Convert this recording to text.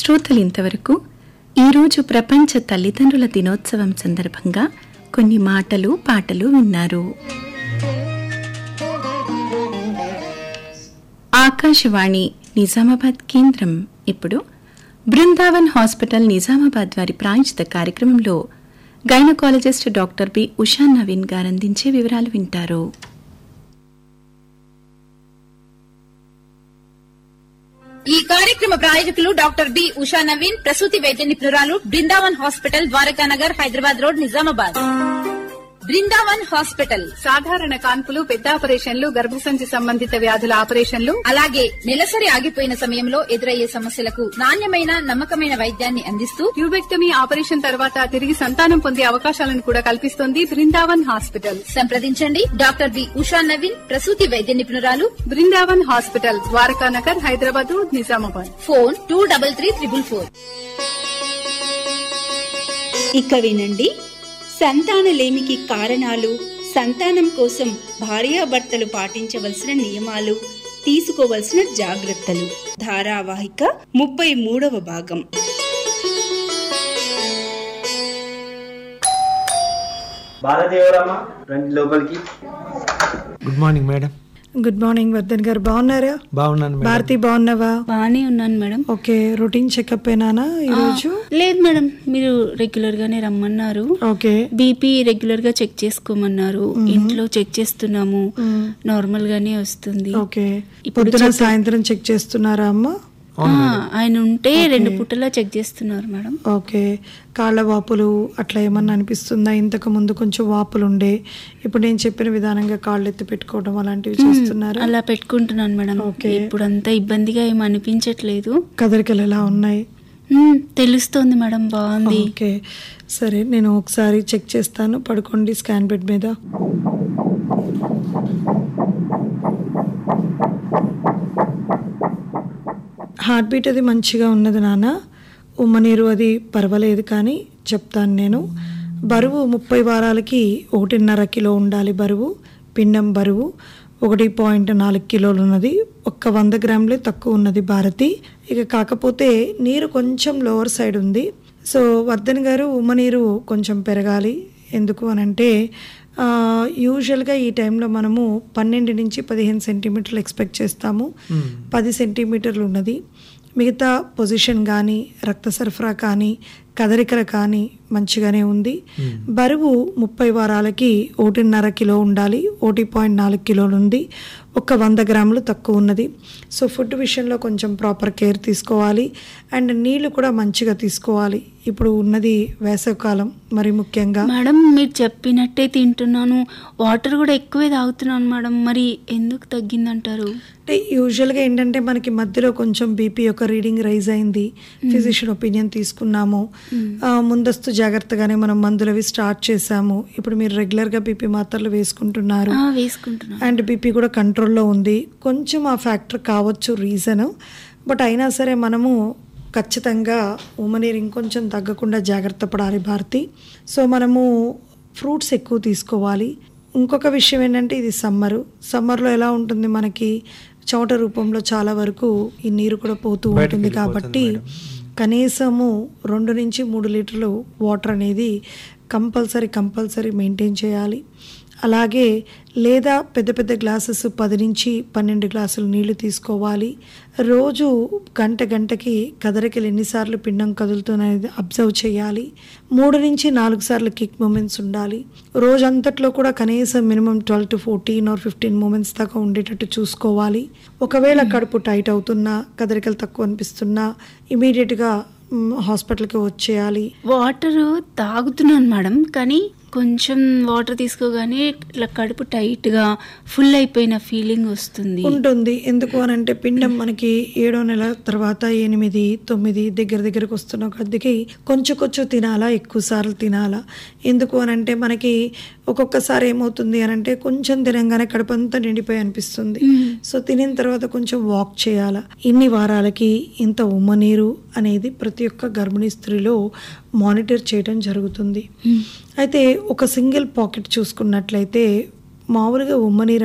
శ్రోతలు ఇంతవరకు ఈరోజు ప్రపంచ తల్లిదండ్రుల దినోత్సవం సందర్భంగా కొన్ని మాటలు పాటలు విన్నారు ఆకాశవాణి నిజామాబాద్ కేంద్రం ఇప్పుడు బృందావన్ హాస్పిటల్ నిజామాబాద్ వారి ప్రాయోజిత కార్యక్రమంలో gynaecologist doctor B Usha Naveen garu అందించే వివరాలు వింటారు ఈ కార్యక్రమ ప్రాయోజకులు డాక్టర్ బి ఉషా నవీన్ ప్రసూతి వైద్య నిపుణురాలు Brindavan hospital Dwarakanagar Hyderabad road Nizamabad Brindavan hospital సాధారణ కాన్పులు పెద్ద ఆపరేషన్లు గర్భసంచి సంబంధిత వ్యాధుల ఆపరేషన్లు అలాగే నెలసరి ఆగిపోయిన సమయంలో ఎదురయ్యే సమస్యలకు నాణ్యమైన నమ్మకమైన వైద్యాన్ని అందిస్తూ ట్యూబెక్టమీ ఆపరేషన్ తర్వాత తిరిగి సంతానం పొందే అవకాశాలను కూడా కల్పిస్తోంది బృందావన్ హాస్పిటల్ సంప్రదించండి డాక్టర్ బి ఉషా నవీన్ ప్రసూతి వైద్య నిపుణురాలు Brindavan hospital Dwarakanagar Hyderabad Nizamabad phone two double three triple four ఇక వినండి సంతానలేమికి కారణాలు సంతానం కోసం భార్యాభర్తలు పాటించవలసిన నియమాలు తీసుకోవలసిన జాగ్రత్తలు ధారావాహిక ముప్పై మూడవ భాగం బాలదేవరమ్మ రండి లోపలికి good morning madam good morning Vardhan గారు బాగున్నారా బాగున్నాను మేడం భారతి బాగున్నావా బాగానే ఉన్నాను మేడం ఓకే రొటీన్ చెకప్ ఏనానా ఈరోజు లేదు మేడం మీరు రెగ్యులర్ గానే రమ్మన్నారు ఓకే బీపీ రెగ్యులర్ గా చెక్ చేసుకోమన్నారు ఇంట్లో చెక్ చేస్తున్నాము నార్మల్ గానే వస్తుంది ఓకే ఇప్పుడు పొద్దున సాయంత్రం చెక్ చేస్తున్నారా అమ్మ ఆ, ఆయన ఉంటే రెండు పుట్టలా చెక్ చేస్తున్నారు మేడం ఓకే కాళ్ళ వాపులు అట్లా ఏమన్నా అనిపిస్తుందా ఇంతకు ముందు కొంచెం వాపులు ఉండే ఇప్పుడు నేను చెప్పిన విధానంగా కాళ్ళు ఎత్తి పెట్టుకోవడం అలాంటివి చేస్తున్నారా అలా పెట్టుకుంటున్నాను మేడం ఓకే. ఇప్పుడు అంత ఇబ్బందిగా ఏం అనిపించట్లేదు కదలికలు ఎలా ఉన్నాయి ఉమ్, తెలుస్తోంది మేడం బాగుంది ఓకే సరే నేను ఒకసారి చెక్ చేస్తాను పడుకోండి స్కాన్ బెడ్ మీద హార్ట్ బీట్ అది మంచిగా ఉన్నది నాన్న ఉమ్మనీరు అది పర్వాలేదు కానీ చెప్తాను నేను బరువు ముప్పై వారాలకి ఒకటిన్నర కిలో ఉండాలి బరువు పిండం బరువు ఒకటి పాయింట్ నాలుగు కిలోలు ఉన్నది ఒక్క వంద గ్రాములే తక్కువ ఉన్నది భారతి ఇక కాకపోతే నీరు కొంచెం లోవర్ సైడ్ ఉంది సో వర్ధన్ గారు ఉమ్మ నీరు కొంచెం పెరగాలి ఎందుకు అని అంటే ఆ, యూజువల్గా ఈ టైంలో మనము పన్నెండు నుంచి పదిహేను సెంటీమీటర్లు ఎక్స్పెక్ట్ చేస్తాము పది సెంటీమీటర్లు ఉన్నది మిగతా పొజిషన్ కానీ రక్త సరఫరా కానీ కదలికలు కానీ మంచిగానే ఉంది బరువు ముప్పై వారాలకి ఒకటిన్నర కిలో ఉండాలి ఒకటి పాయింట్ నాలుగు కిలోలు ఉంది ఒక వంద గ్రాములు తక్కువ ఉన్నది సో ఫుడ్ విషయంలో కొంచెం ప్రాపర్ కేర్ తీసుకోవాలి అండ్ నీళ్లు కూడా మంచిగా తీసుకోవాలి ఇప్పుడు ఉన్నది వేసవికాలం మరి ముఖ్యంగా మేడం మీరు చెప్పినట్టే తింటున్నాను వాటర్ కూడా ఎక్కువే తాగుతున్నాను మేడం మరి ఎందుకు తగ్గిందంటారు అంటే యూజువల్గా ఏంటంటే మనకి మధ్యలో కొంచెం బీపీ యొక్క రీడింగ్ రైజ్ అయింది ఫిజిషియన్ ఒపీనియన్ తీసుకున్నాము ఆ, ముందస్తు జాగ్రత్తగానే మనం మందులవి స్టార్ట్ చేసాము ఇప్పుడు మీరు రెగ్యులర్గా బీపీ మాత్రలు వేసుకుంటున్నారు ఆ, వేసుకుంటున్నాను అండ్ బీపీ కూడా కంట్రోల్లో ఉంది కొంచెం ఆ ఫ్యాక్టర్ కావచ్చు రీజన్ బట్ అయినా సరే మనము ఖచ్చితంగా ఉమ్మనీరు ఇంకొంచెం తగ్గకుండా జాగ్రత్త పడాలి భారతి సో మనము ఫ్రూట్స్ ఎక్కువ తీసుకోవాలి ఇంకొక విషయం ఏంటంటే ఇది సమ్మరు సమ్మర్లో ఎలా ఉంటుంది మనకి చెమట రూపంలో చాలా వరకు ఈ నీరు కూడా పోతూ ఉంటుంది కాబట్టి కనీసము రెండు నుంచి మూడు లీటర్లు వాటర్ అనేది కంపల్సరీ కంపల్సరీ మెయింటైన్ చేయాలి అలాగే లేదా పెద్ద పెద్ద గ్లాసెస్ పది నుంచి పన్నెండు గ్లాసులు నీళ్లు తీసుకోవాలి రోజు గంట గంటకి కదలికలు ఎన్నిసార్లు పిండం కదులుతున్నది అబ్జర్వ్ చేయాలి మూడు నుంచి నాలుగు సార్లు కిక్ మూమెంట్స్ ఉండాలి రోజంతట్లో కూడా కనీసం minimum twelve to fourteen or fifteen movements దాకా ఉండేటట్టు చూసుకోవాలి ఒకవేళ కడుపు టైట్ అవుతున్నా కదలికలు తక్కువ అనిపిస్తున్నా ఇమీడియట్గా హాస్పిటల్కి వచ్చేయాలి వాటర్ తాగుతున్నాను మేడం కానీ కొంచెం వాటర్ తీసుకోగానే ఇట్లా కడుపు టైట్ గా ఫుల్ అయిపోయిన ఫీలింగ్ వస్తుంది ఉంటుంది ఎందుకు అని అంటే పిండం మనకి ఏడో నెల తర్వాత ఎనిమిది తొమ్మిది దగ్గర దగ్గరకు వస్తున్న కొద్దికి కొంచెం కొంచెం తినాలా ఎక్కువ సార్లు తినాలా ఎందుకు అని అంటే మనకి ఒక్కొక్కసారి ఏమవుతుంది అని అంటే కొంచెం తినంగానే కడుపంతా నిండిపోయి అనిపిస్తుంది సో తినిన తర్వాత కొంచెం వాక్ చేయాలా ఇన్ని వారాలకి ఇంత ఉమ్మ నీరు అనేది ప్రతి ఒక్క గర్భిణీ స్త్రీలో మానిటర్ చేయడం జరుగుతుంది అయితే ఒక సింగిల్ పాకెట్ చూసుకున్నట్లయితే మామూలుగా ఉమ్మ నీరు